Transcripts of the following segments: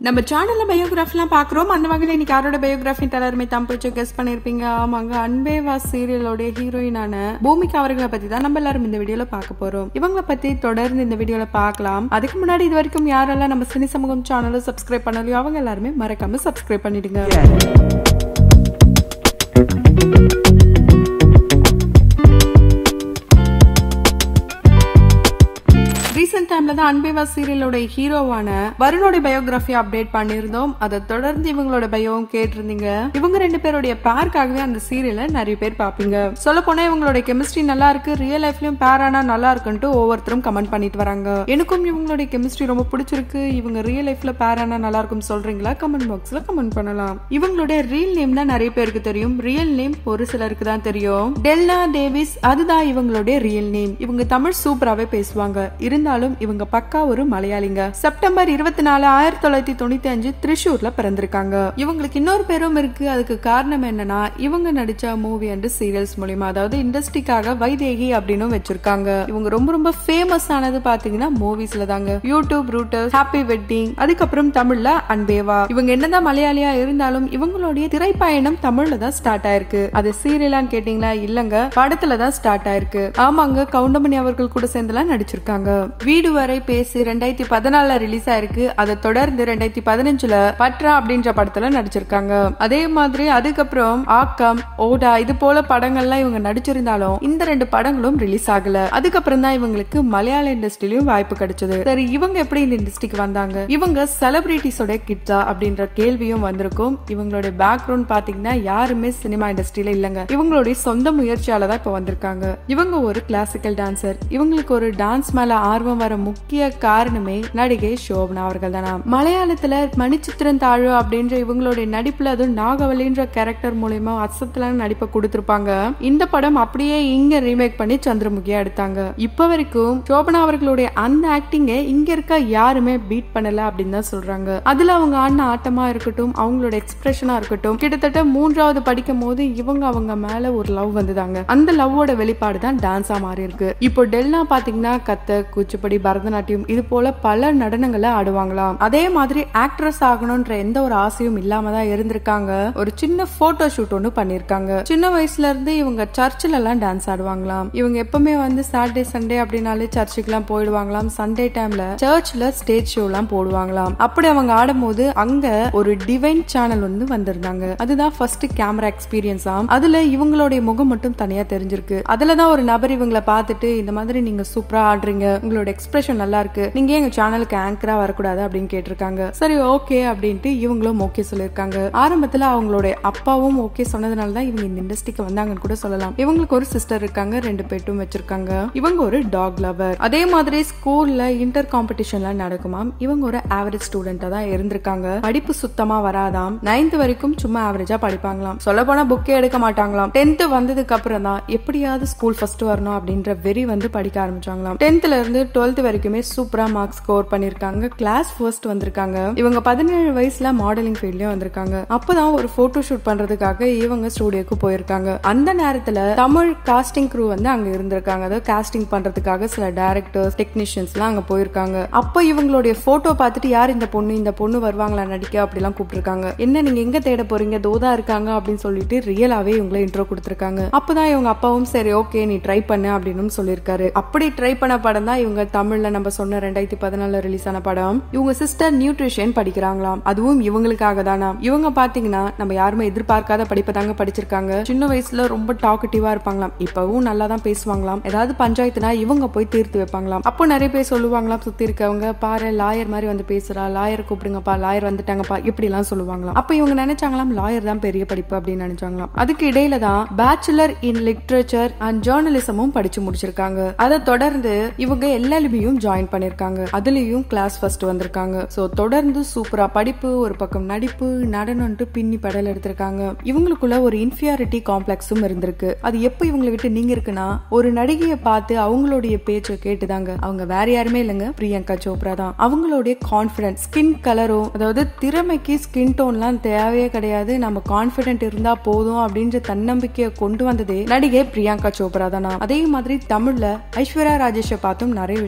நம்ம சேனல்ல பயோகிராஃபிலாம் பாக்குறோம் அந்த வகையில இன்னைக்கு யாரோட பயோகிராஃபி எல்லாருமே தான் பிடிச்சி கெஸ் பண்ணிருப்பீங்க ஆமாங்க அன்பேவா சீரியலோட ஹீரோயினான பூமிகா அவர்களை பத்தி தான் நம்ம எல்லாரும் இந்த வீடியோல பார்க்க போறோம் இவங்களை பத்தி தொடர்ந்து இந்த வீடியோல பார்க்கலாம் அதுக்கு முன்னாடி இது வரைக்கும் யாரெல்லாம் நம்ம சினி சமூகம் சேனலை சப்ஸ்கிரைப் பண்ணலையோ அவங்க எல்லாருமே மறக்காம சப்ஸ்கிரைப் பண்ணிடுங்க ரீசெண்ட் டைம்ல தான் அன்பேவா சீரியலோட ஹீரோவான வருணோட பயோகிராஃபி அப்டேட் பண்ணியிருந்தோம் அதை தொடர்ந்து இவங்களோட பயோவும் கேட்டிருந்தீங்க இவங்க ரெண்டு பேருடைய பேருக்காகவே அந்த சீரியலை நிறைய பேர் பாப்பீங்க சொல்ல போனா இவங்களோட கெமிஸ்ட்ரி நல்லா இருக்கு ரியல் லைஃப்லயும் பேர் ஆனா நல்லா இருக்குன்ட்டு ஒவ்வொருத்தரும் கமெண்ட் பண்ணிட்டு வராங்க எனக்கும் இவங்களுடைய கெமிஸ்ட்ரி ரொம்ப பிடிச்சிருக்கு இவங்க ரியல் லைஃப்ல பேர் ஆனா நல்லா இருக்கும் சொல்றீங்களா கமெண்ட் பாக்ஸ்ல கமெண்ட் பண்ணலாம் இவங்களுடைய ரியல் நேம் தான் நிறைய பேருக்கு தெரியும் ரியல் நேம் ஒரு சிலருக்கு தான் தெரியும் டெல்லா டேவிஸ் அதுதான் இவங்களுடைய ரியல் நேம் இவங்க தமிழ் சூப்பராகவே பேசுவாங்க இருந்தாலும் இவங்க பக்கா ஒரு மலையாளிங்க செப்டம்பர் இருபத்தி நாலு ஆயிரத்தி தொள்ளாயிரத்தி தொண்ணூத்தி அஞ்சு திரிஷூர்ல பிறந்திருக்காங்க இவங்களுக்கு இன்னொரு பேரும் இருக்கு அதுக்கு காரணம் என்னன்னா இவங்க நடிச்ச மூவி அண்ட் சீரியல்ஸ் மூலியமா அதாவது இண்டஸ்ட்ரிக்காக வைதேகி அப்படின்னு வச்சிருக்காங்க இவங்க ரொம்ப ரொம்ப ஃபேமஸ் ஆனது பாத்தீங்கன்னா மூவிஸ்ல தாங்க யூடியூப் ரூட்டர்ஸ் ஹாப்பி வெட்டிங் அதுக்கப்புறம் தமிழ்ல அன்பேவா இவங்க என்னதான் மலையாளியா இருந்தாலும் இவங்களுடைய திரைப்பயணம் தமிழ்ல தான் ஸ்டார்ட் ஆயிருக்கு அது சீரியலான்னு கேட்டீங்களா இல்லங்க படத்துல தான் ஸ்டார்ட் ஆயிருக்கு ஆமாங்க கவுண்டமணி அவர்கள் கூட சேர்ந்துலாம் நடிச்சிருக்காங்க வீடு வரை பேசி ரெண்டாயிரத்தி பதினாலுல ரிலீஸ் ஆயிருக்கு அதை தொடர்ந்து ரெண்டாயிரத்தி பதினஞ்சுல பட்ரா அப்படின்ற படத்துல நடிச்சிருக்காங்க அதே மாதிரி அதுக்கப்புறம் ஆக்கம் ஓடா இது போல படங்கள்லாம் இவங்க நடிச்சிருந்தாலும் இந்த ரெண்டு படங்களும் ரிலீஸ் ஆகல அதுக்கப்புறம் தான் இவங்களுக்கு மலையாள இண்டஸ்ட்ரியிலும் வாய்ப்பு கிடைச்சது சரி இவங்க எப்படி இந்த இண்டஸ்ட்ரிக்கு வந்தாங்க இவங்க செலிபிரிட்டிஸோட கிட்ஸா அப்படின்ற கேள்வியும் வந்திருக்கும் இவங்களுடைய பேக்ரவுண்ட் பாத்தீங்கன்னா யாருமே சினிமா இண்டஸ்ட்ரியில இல்லங்க இவங்களுடைய சொந்த முயற்சியால தான் இப்ப வந்திருக்காங்க இவங்க ஒரு கிளாசிக்கல் டான்சர் இவங்களுக்கு ஒரு டான்ஸ் மேல ஆர்வம் வர முக்கிய காரணமே நடிகை சோபனா அவர்கள் தானா மலையாளத்துல மணிச்சித்திரன் தாழு அப்படின்ற இவங்களுடைய நடிப்புல அதுவும் நாகவலின்ற கேரக்டர் மூலயமா அசத்தலான நடிப்பை கொடுத்திருப்பாங்க இந்த படம் அப்படியே இங்க ரீமேக் பண்ணி சந்திரமுகியா எடுத்தாங்க இப்ப வரைக்கும் சோபனா அவர்களுடைய அந்த ஆக்டிங்க இங்க இருக்க யாருமே பீட் பண்ணல அப்படின்னு தான் சொல்றாங்க அதுல அவங்க ஆடின ஆட்டமா இருக்கட்டும் அவங்களோட எக்ஸ்பிரஷனா இருக்கட்டும் கிட்டத்தட்ட மூன்றாவது படிக்கும் போது இவங்க அவங்க மேல ஒரு லவ் வந்துதாங்க அந்த லவ்வோட வெளிப்பாடு தான் டான்ஸா மாறி இருக்கு இப்போ டெல்லா பாத்தீங்கன்னா கத்த குச்சிப்படி பரதநாட்டியம் இது போல பல நடனங்களை ஆடுவாங்களாம் அதே மாதிரி ஆக்ட்ரஸ் ஆகணும்ன்ற எந்த ஒரு ஆசையும் இல்லாம தான் இருந்திருக்காங்க ஒரு சின்ன போட்டோ ஷூட் ஒன்று பண்ணிருக்காங்க சின்ன வயசுல இருந்து இவங்க சர்ச்சில் எல்லாம் டான்ஸ் ஆடுவாங்களாம் இவங்க எப்பவுமே வந்து சாட்டர்டே சண்டே அப்படின்னாலே சர்ச்சுக்கு எல்லாம் போயிடுவாங்களாம் சண்டே டைம்ல சர்ச்ல ஸ்டேஜ் ஷோ எல்லாம் போடுவாங்களாம் அப்படி அவங்க ஆடும்போது அங்க ஒரு டிவைன் சேனல் வந்து வந்திருந்தாங்க அதுதான் ஃபர்ஸ்ட் கேமரா எக்ஸ்பீரியன்ஸ் ஆம் அதுல இவங்களுடைய முகம் மட்டும் தனியா தெரிஞ்சிருக்கு அதுலதான் ஒரு நபர் இவங்களை பார்த்துட்டு இந்த மாதிரி நீங்க சூப்பரா ஆடுறீங்க உங்களோட எக்ஸ்பிரஷன் நல்லா இருக்கு நீங்க எங்க சேனலுக்கு ஆங்கரா வரக்கூடாது அப்படின்னு கேட்டிருக்காங்க சரி ஓகே அப்படின்ட்டு இவங்களும் ஓகே சொல்லியிருக்காங்க ஆரம்பத்துல அவங்களுடைய அப்பாவும் ஓகே சொன்னதுனால தான் இவங்க இந்த இண்டஸ்ட்ரிக்கு வந்தாங்கன்னு கூட சொல்லலாம் இவங்களுக்கு ஒரு சிஸ்டர் இருக்காங்க ரெண்டு பேட்டும் வச்சிருக்காங்க இவங்க ஒரு டாக் லவர் அதே மாதிரி ஸ்கூல்ல இன்டர் காம்படிஷன்லாம் நடக்குமாம் இவங்க ஒரு ஆவரேஜ் ஸ்டூடெண்டா தான் இருந்திருக்காங்க படிப்பு சுத்தமா வராதாம் நைன்த் வரைக்கும் சும்மா ஆவரேஜா படிப்பாங்களாம் சொல்ல போனா புக்கே எடுக்க மாட்டாங்களாம் டென்த் வந்ததுக்கு அப்புறம் தான் எப்படியாவது ஸ்கூல் ஃபர்ஸ்ட் வரணும் அப்படின்ற வெறி வந்து படிக்க ஆரம்பிச்சாங்களாம் டென்த்ல இருந்து டுவெல்த் வரைக்குமே சூப்பரா மார்க் ஸ்கோர் பண்ணிருக்காங்க கிளாஸ் ஃபர்ஸ்ட் வந்திருக்காங்க இவங்க பதினேழு வயசுல மாடலிங் ஃபீல்ட்லயும் வந்திருக்காங்க அப்பதான் ஒரு போட்டோ ஷூட் பண்றதுக்காக இவங்க ஸ்டூடியோக்கு போயிருக்காங்க அந்த நேரத்துல தமிழ் காஸ்டிங் க்ரூ வந்து அங்க இருந்திருக்காங்க அதாவது காஸ்டிங் பண்றதுக்காக சில டேரக்டர்ஸ் டெக்னீஷியன்ஸ் எல்லாம் அங்க போயிருக்காங்க அப்ப இவங்களுடைய போட்டோ பார்த்துட்டு யார் இந்த பொண்ணு இந்த பொண்ணு வருவாங்களா நடிக்க அப்படிலாம் கூப்பிட்டுருக்காங்க என்ன நீங்க எங்க தேட போறீங்க தோதா இருக்காங்க அப்படின்னு சொல்லிட்டு ரியலாவே இவங்களை இன்ட்ரோ கொடுத்துருக்காங்க அப்பதான் இவங்க அப்பாவும் சரி ஓகே நீ ட்ரை பண்ணு அப்படின்னு சொல்லியிருக்காரு அப்படி ட்ரை பண்ண படம் தான் இவங்க தமிழ்ல நம்ம சொன்ன ரெண்டாயிரத்தி பதினாலுல ரிலீஸ் ஆன படம் இவங்க சிஸ்டர் நியூட்ரிஷன் படிக்கிறாங்களாம் அதுவும் இவங்களுக்காக தானா இவங்க பாத்தீங்கன்னா நம்ம யாருமே எதிர்பார்க்காத படிப்பை தாங்க படிச்சிருக்காங்க சின்ன வயசுல ரொம்ப டாக்கட்டிவா இருப்பாங்களாம் இப்பவும் நல்லா தான் பேசுவாங்களாம் ஏதாவது பஞ்சாயத்துனா இவங்க போய் தீர்த்து வைப்பாங்களாம் அப்போ நிறைய பேர் சொல்லுவாங்களாம் சுத்தி இருக்கவங்க பாரு லாயர் மாதிரி வந்து பேசுறா லாயர் கூப்பிடுங்கப்பா லாயர் வந்துட்டாங்கப்பா இப்படி எல்லாம் சொல்லுவாங்களாம் அப்ப இவங்க நினைச்சாங்களாம் லாயர் தான் பெரிய படிப்பு அப்படின்னு நினைச்சாங்களாம் அதுக்கு இடையில தான் பேச்சுலர் இன் லிட்ரேச்சர் அண்ட் ஜேர்னலிசமும் படிச்சு முடிச்சிருக்காங்க அதை தொடர்ந்து இவங்க எல்எல்பியும் ஜாயின் பண்ணிருக்காங்க அதுலயும் கிளாஸ் ஃபர்ஸ்ட் வந்திருக்காங்க சோ தொடர்ந்து சூப்பரா படிப்பு ஒரு பக்கம் நடிப்பு நடனம்ட்டு பின்னி படல் எடுத்திருக்காங்க இவங்களுக்குள்ள ஒரு இன்ஃபியாரிட்டி காம்ப்ளெக்ஸும் இருந்திருக்கு அது எப்போ இவங்களை விட்டு நீங்க இருக்குன்னா ஒரு நடிகையை பார்த்து அவங்களுடைய பேச்சை கேட்டுதாங்க அவங்க வேற யாருமே இல்லைங்க பிரியங்கா சோப்ரா தான் அவங்களுடைய கான்பிடன்ஸ் ஸ்கின் கலரும் அதாவது திறமைக்கு ஸ்கின் டோன்லாம் தேவையே கிடையாது நம்ம கான்பிடென்ட் இருந்தா போதும் அப்படின்ற தன்னம்பிக்கையை கொண்டு வந்ததே நடிகை பிரியங்கா சோப்ரா தானா அதே மாதிரி தமிழ்ல ஐஸ்வர்யா ராஜேஷை பார்த்தும் நிறைய விஷயங்களை லேர்ன்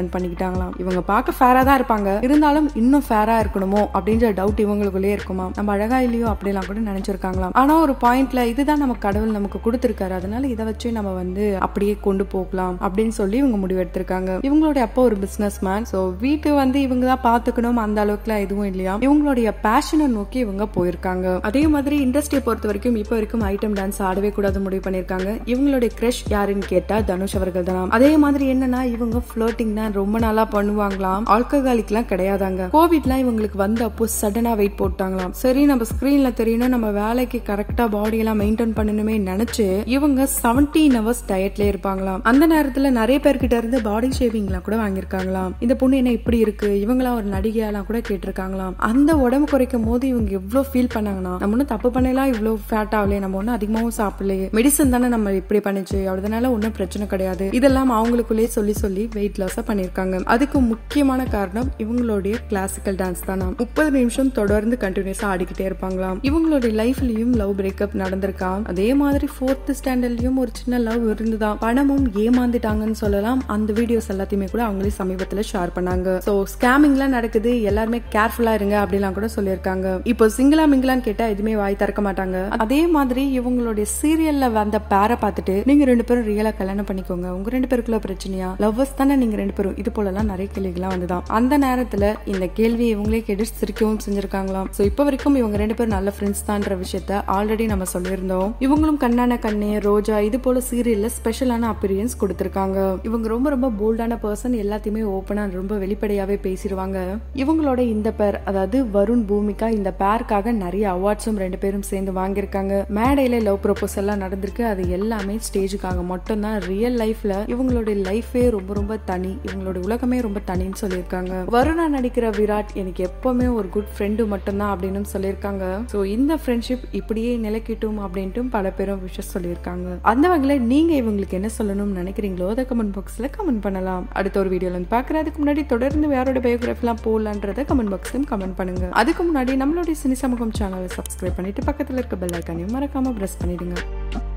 கல்யாணம் பண்ணிக்கிட்டாங்களாம் இவங்க பார்க்க ஃபேரா தான் இருப்பாங்க இருந்தாலும் இன்னும் ஃபேரா இருக்கணுமோ அப்படின்ற டவுட் இவங்களுக்குள்ளே இருக்குமா நம்ம அழகா இல்லையோ அப்படிலாம் கூட நினைச்சிருக்காங்களாம் ஆனா ஒரு பாயிண்ட்ல இதுதான் நம்ம கடவுள் நமக்கு கொடுத்திருக்காரு அதனால இதை வச்சு நம்ம வந்து அப்படியே கொண்டு போகலாம் அப்படின்னு சொல்லி இவங்க முடிவு எடுத்திருக்காங்க இவங்களுடைய அப்பா ஒரு பிசினஸ் மேன் ஸோ வீட்டு வந்து இவங்க தான் பாத்துக்கணும் அந்த அளவுக்குலாம் எதுவும் இல்லையா இவங்களுடைய பேஷனை நோக்கி இவங்க போயிருக்காங்க அதே மாதிரி இண்டஸ்ட்ரியை பொறுத்த வரைக்கும் இப்போ வரைக்கும் ஐட்டம் டான்ஸ் ஆடவே கூடாது முடிவு பண்ணிருக்காங்க இவங்களுடைய கிரஷ் யாருன்னு கேட்டா தனுஷ் அவர்கள் தான் அதே மாதிரி என்னன்னா இவங்க ஃபிளோட்டிங் தான் ரொம்ப நாளா பண்ணுவாங்களாம் ஆல்கஹாலிக் எல்லாம் கிடையாதாங்க கோவிட்லாம் இவங்களுக்கு வந்து அப்போ சடனா வெயிட் போட்டாங்களாம் சரி நம்ம ஸ்கிரீன்ல தெரியணும் நம்ம வேலைக்கு கரெக்டா பாடி எல்லாம் மெயின்டைன் பண்ணணுமே நினைச்சு இவங்க செவன்டீன் ஹவர்ஸ் டயட்ல இருப்பாங்களாம் அந்த நேரத்துல நிறைய பேர்கிட்ட இருந்து பாடி ஷேவிங்லாம் கூட வாங்கியிருக்காங்களாம் இந்த பொண்ணு என்ன இப்படி இருக்கு இவங்களாம் ஒரு நடிகையெல்லாம் கூட கேட்டிருக்காங்களாம் அந்த உடம்பு குறைக்கும் போது இவங்க எவ்வளவு ஃபீல் பண்ணாங்கன்னா நம்ம ஒன்னும் தப்பு பண்ணலாம் இவ்வளவு ஃபேட் ஆகலையே நம்ம ஒன்னும் அதிகமாவும் சாப்பிடலையே மெடிசன் தானே நம்ம இப்படி பண்ணிச்சு அதனால ஒன்றும் பிரச்சனை கிடையாது இதெல்லாம் அவங்களுக்குள்ளேயே சொல்லி சொல்லி வெயிட் லாஸா பண்ணிருக்காங்க அதுக்கு முக்கியமான காரணம் இவங்களுடைய கிளாசிக்கல் டான்ஸ் தானா முப்பது நிமிஷம் தொடர்ந்து கண்டினியூஸா ஆடிக்கிட்டே இருப்பாங்களாம் இவங்களுடைய லைஃப்லயும் லவ் பிரேக்கப் நடந்திருக்காம் அதே மாதிரி ஃபோர்த் ஸ்டாண்டர்ட்லயும் ஒரு சின்ன லவ் இருந்துதான் பணமும் ஏமாந்துட்டாங்கன்னு சொல்லலாம் அந்த வீடியோஸ் எல்லாத்தையுமே கூட அவங்களே சமீபத்துல ஷேர் பண்ணாங்க சோ ஸ்கேமிங்லாம் நடக்குது எல்லாருமே கேர்ஃபுல்லா இருங்க அப்படிலாம் கூட சொல்லியிருக்காங்க இப்போ சிங்கிளா மிங்கிளான்னு கேட்டா எதுவுமே வாய் திறக்க மாட்டாங்க அதே மாதிரி இவங்களுடைய சீரியல்ல வந்த பேரை பார்த்துட்டு நீங்க ரெண்டு பேரும் ரியலா கல்யாணம் பண்ணிக்கோங்க உங்க ரெண்டு பேருக்குள்ள பிரச்சனையா லவ்வர்ஸ் தானே நீங்க ரெண்டு பேரும் இது போலலாம் நிறைய கேள்விகள்லாம் வந்துதான் அந்த நேரத்துல இந்த கேள்வி இவங்களே கேட்டு சிரிக்கவும் செஞ்சிருக்காங்களாம் சோ இப்போ வரைக்கும் இவங்க ரெண்டு பேரும் நல்ல ஃப்ரெண்ட்ஸ் தான்ற விஷயத்த ஆல்ரெடி நம்ம சொல்லியிருந்தோம் இவங்களும் கண்ணான கண்ணே ரோஜா இது போல சீரியல்ல ஸ்பெஷலான அப்பீரியன்ஸ் கொடுத்திருக்காங்க இவங்க ரொம்ப ரொம்ப போல்டான பர்சன் எல்லாத்தையுமே ஓப்பனா ரொம்ப வெளிப்படையாவே பேசிடுவாங்க இவங்களோட இந்த பேர் அதாவது வருண் பூமிகா இந்த பேருக்காக நிறைய அவார்ட்ஸும் ரெண்டு பேரும் சேர்ந்து வாங்கியிருக்காங்க மேடையில லவ் ப்ரொபோஸ் எல்லாம் நடந்திருக்கு அது எல்லாமே ஸ்டேஜுக்காக மட்டும்தான் ரியல் லைஃப்ல இவங்களுடைய லைஃபே ரொம்ப ரொம்ப தனி இவங்களோட உலகமே ரொம்ப தனின்னு சொல்லியிருக்காங்க வருணா நடிக்கிற விராட் எனக்கு எப்பவுமே ஒரு குட் ஃப்ரெண்டு மட்டும்தான் அப்படின்னு சொல்லியிருக்காங்க ஸோ இந்த ஃப்ரெண்ட்ஷிப் இப்படியே நிலைக்கட்டும் அப்படின்ட்டு பல பேரும் விஷஸ் சொல்லியிருக்காங்க அந்த வகையில் நீங்க இவங்களுக்கு என்ன சொல்லணும்னு நினைக்கிறீங்களோ அதை கமெண்ட் பாக்ஸ்ல கமெண்ட் பண்ணலாம் அடுத்த ஒரு வீடியோல வந்து பார்க்கறதுக்கு முன்னாடி தொடர்ந்து வேறோட பயோகிராஃபிலாம் போடலான்றத கமெண்ட் பாக்ஸ்லயும் கமெண்ட் பண்ணுங்க அதுக்கு முன்னாடி நம்மளுடைய சினி சமூகம் சேனலை சப்ஸ்கிரைப் பண்ணிட்டு பக்கத்துல இருக்க பெல் ஐக்கானையும் மறக்காம பிரஸ் பண்ணிடுங்க